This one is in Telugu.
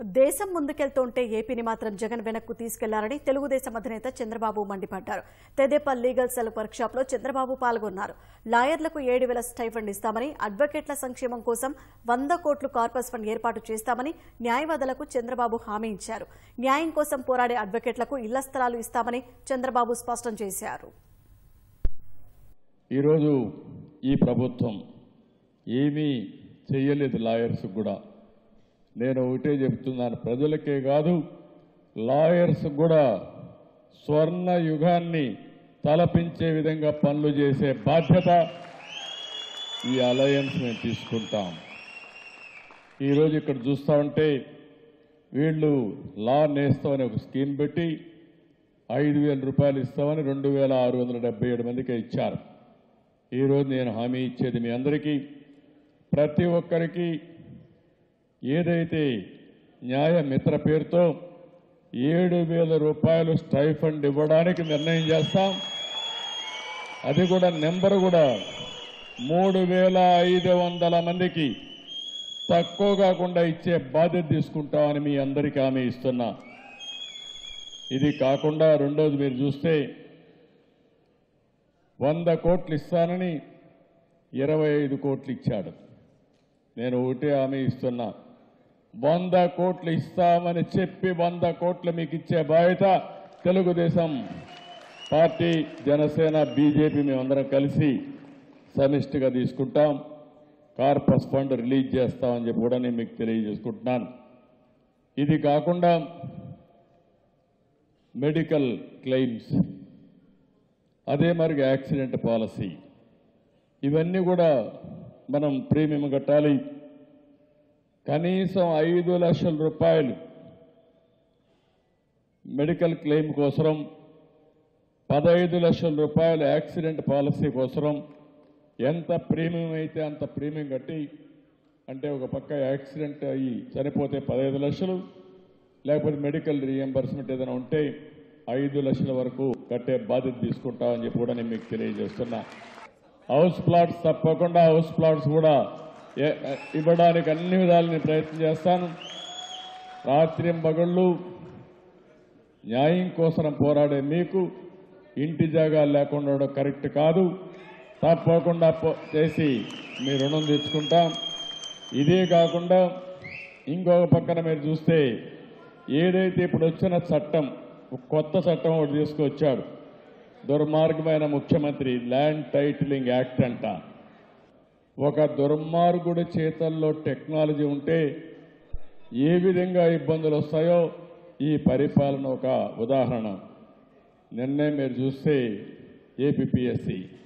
దేశం ముందుకెళ్తుంటే ఏపీని మాత్రం జగన్ వెనక్కు తీసుకెళ్లారని తెలుగుదేశం అధినేత చంద్రబాబు మండిపడ్డారు తెదేపా లీగల్ సెల్ వర్క్షాప్ లో చంద్రబాబు పాల్గొన్నారు లాయర్లకు ఏడు వేల స్టైఫండ్ ఇస్తామని అడ్వకేట్ల సంక్షేమం కోసం వంద కోట్లు కార్పస్ ఫండ్ ఏర్పాటు చేస్తామని న్యాయవాదులకు చంద్రబాబు హామీ ఇచ్చారు న్యాయం కోసం పోరాడే అడ్వకేట్లకు ఇళ్ల స్థలాలు ఇస్తామని చంద్రబాబు స్పష్టం చేశారు ఈరోజు ఈ ప్రభుత్వం ఏమీ చెయ్యలేదు లాయర్స్ కూడా నేను ఒకటే చెప్తున్నాను ప్రజలకే కాదు లాయర్స్ కూడా స్వర్ణ యుగాన్ని తలపించే విధంగా పనులు చేసే బాధ్యత ఈ అలయన్స్ మేము తీసుకుంటాం ఈరోజు ఇక్కడ చూస్తా ఉంటే వీళ్ళు లా నేస్తామని ఒక స్కీమ్ పెట్టి ఐదు వేల రూపాయలు ఇస్తామని రెండు వేల ఆరు వందల డెబ్బై ఏడు మందికి ఇచ్చారు ఈరోజు నేను హామీ ఇచ్చేది మీ అందరికీ ప్రతి ఒక్కరికి ఏదైతే న్యాయ మిత్ర పేరుతో ఏడు వేల రూపాయలు స్టైఫండ్ ఇవ్వడానికి నిర్ణయం చేస్తాం అది కూడా నెంబర్ కూడా మూడు వేల ఐదు వందల మందికి తక్కువ కాకుండా ఇచ్చే బాధ్యత తీసుకుంటామని మీ అందరికీ హామీ ఇస్తున్నా ఇది కాకుండా రెండోది మీరు చూస్తే వంద కోట్లు ఇస్తానని ఇరవై ఐదు కోట్లు ఇచ్చాడు నేను ఒకటే హామీ ఇస్తున్నా వంద కోట్లు ఇస్తామని చెప్పి వంద కోట్లు మీకు ఇచ్చే బాధ్యత తెలుగుదేశం పార్టీ జనసేన బీజేపీ మేమందరం కలిసి సమిష్టిగా తీసుకుంటాం కార్పస్ ఫండ్ రిలీజ్ చేస్తామని చెప్పి కూడా నేను మీకు తెలియజేసుకుంటున్నాను ఇది కాకుండా మెడికల్ క్లెయిమ్స్ అదే మరి యాక్సిడెంట్ పాలసీ ఇవన్నీ కూడా మనం ప్రీమియం కట్టాలి కనీసం ఐదు లక్షల రూపాయలు మెడికల్ క్లెయిమ్ కోసం పదహైదు లక్షల రూపాయల యాక్సిడెంట్ పాలసీ కోసం ఎంత ప్రీమియం అయితే అంత ప్రీమియం కట్టి అంటే ఒక పక్క యాక్సిడెంట్ అయ్యి చనిపోతే పదహైదు లక్షలు లేకపోతే మెడికల్ రీఎంబర్స్మెంట్ ఏదైనా ఉంటే ఐదు లక్షల వరకు కట్టే బాధ్యత తీసుకుంటామని చెప్పి కూడా నేను మీకు తెలియజేస్తున్నా హౌస్ ప్లాట్స్ తప్పకుండా హౌస్ ప్లాట్స్ కూడా ఏ- ఇవ్వడానికి అన్ని విధాలు నేను ప్రయత్నం చేస్తాను రాత్రింబగళ్ళు న్యాయం కోసం పోరాడే మీకు ఇంటి జాగాలు లేకుండా ఉండడం కరెక్ట్ కాదు తప్పకుండా పో- చేసి మీ రుణం తెచ్చుకుంటాం ఇదే కాకుండా ఇంకొక పక్కన మీరు చూస్తే ఏదైతే ఇప్పుడు వచ్చిన చట్టం ఒక కొత్త చట్టం ఒకటి తీసుకొచ్చాడు దుర్మార్గమైన ముఖ్యమంత్రి ల్యాండ్ టైటిలింగ్ యాక్ట్ అంట ఒక దుర్మార్గుడి చేతల్లో టెక్నాలజీ ఉంటే ఏ విధంగా ఇబ్బందులు వస్తాయో ఈ పరిపాలన ఒక ఉదాహరణ నిన్నే మీరు చూస్తే ఏపీఎస్సి